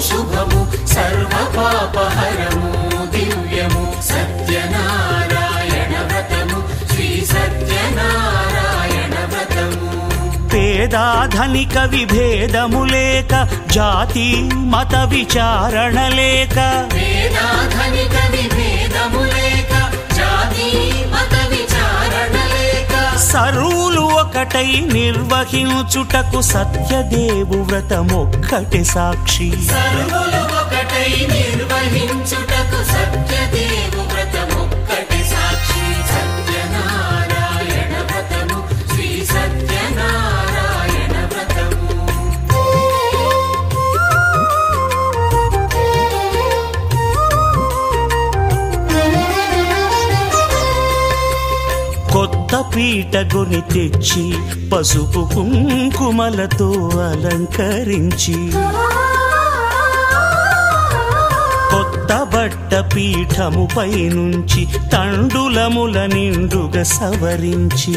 శుభము సర్వ పాపహరము దివ్యము సత్యనారాయణ వ్రతము శ్రీ సత్యనారాయణ వ్రతము పేదాధనిక విభేదము లేక జాతి మత విచారణ లేక వేదాధనిక విభేదము లేక జాతి మత విచారణ లేక సరువులు ఒకటై నిర్వహించుటకు సత్యదేవు వ్రతమొక్కటి సాక్షి సర్వులు ఒకటై నిర్వహించుటకు సత్యదేవు వ్రతమొక్కటి సాక్షి సత్యనారాయణ వ్రతము శ్రీ సత్యనారాయణ వ్రతము కొత్త పీటగుని తెచ్చి పసుపు కుంకుమలతో అలంకరించి కొత్త బట్ట పీఠముపై నుంచి తండులముల నిండుగా సవరించి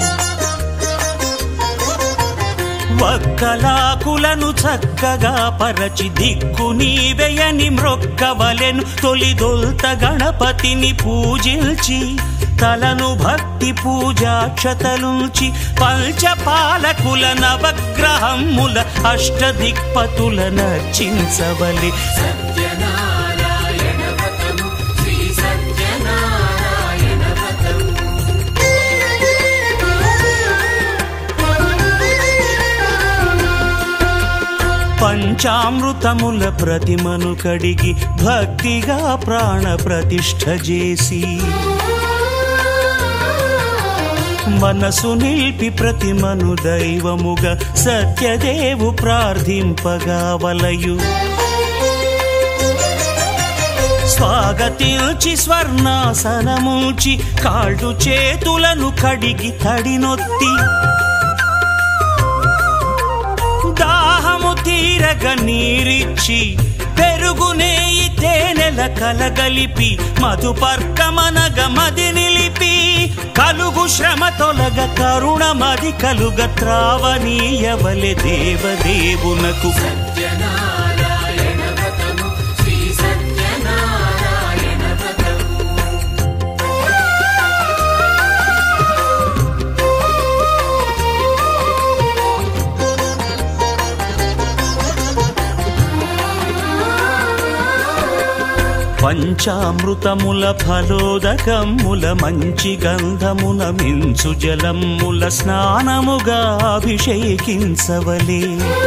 వక్కలాకులను చక్కగా పరచి దిక్కు నీవెయని మ్రొక్కవలెను తొలిదొల్త గణపతిని పూజించి తలను భక్తి పూజాక్షతలుంచి పంచపాలకుల నవగ్రహముల అష్టదిక్పతుల నర్చించవలి సత్యనారాయణ వ్రతము శ్రీ సత్యనారాయణ వ్రతము పంచామృతముల ప్రతిమను కడిగి భక్తిగా ప్రాణ ప్రతిష్ఠ చేసి మనసు నిలిపి ప్రతిమను దైవముగా సత్యదేవు ప్రార్థింపగా వలయు స్వాగతించి స్వర్ణాసనముంచి కాళ్ళు చేతులను కడిగి తడినొత్తి దాహము తీరగ నీరిచ్చి పెరుగు నేయి తేనెల కలగలిపి మధుపర్కమనగ మది నిలిపి కలుగు శ్రమ తొలగ కరుణ మది కలుగ త్రావనీయవలె దేవదేవునకు సత్యనారాయణ వ్రతము శ్రీ సత్యనారాయణ వ్రతము పంచామృతముల ఫలోదకముల మంచి గంధమున మించు జలముల స్నానముగా అభిషేకించవలే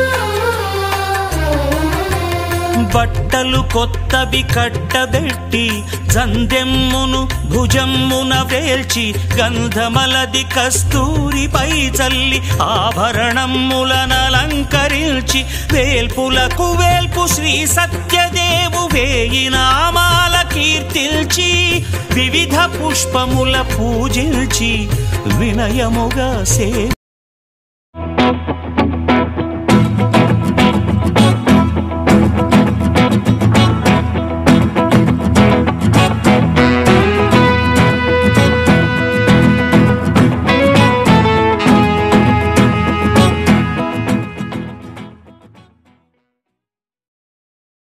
బట్టలు కొత్తవి కట్టబెట్టి జందెమ్మును భుజమ్మున వేల్చి గంధమలది కస్తూరిపై చల్లి ఆభరణములనలంకరించి వేల్పులకు వేల్పు శ్రీ సత్యదేవు వేయి నామాల కీర్తిల్చి వివిధ పుష్పముల పూజించి వినయముగా సే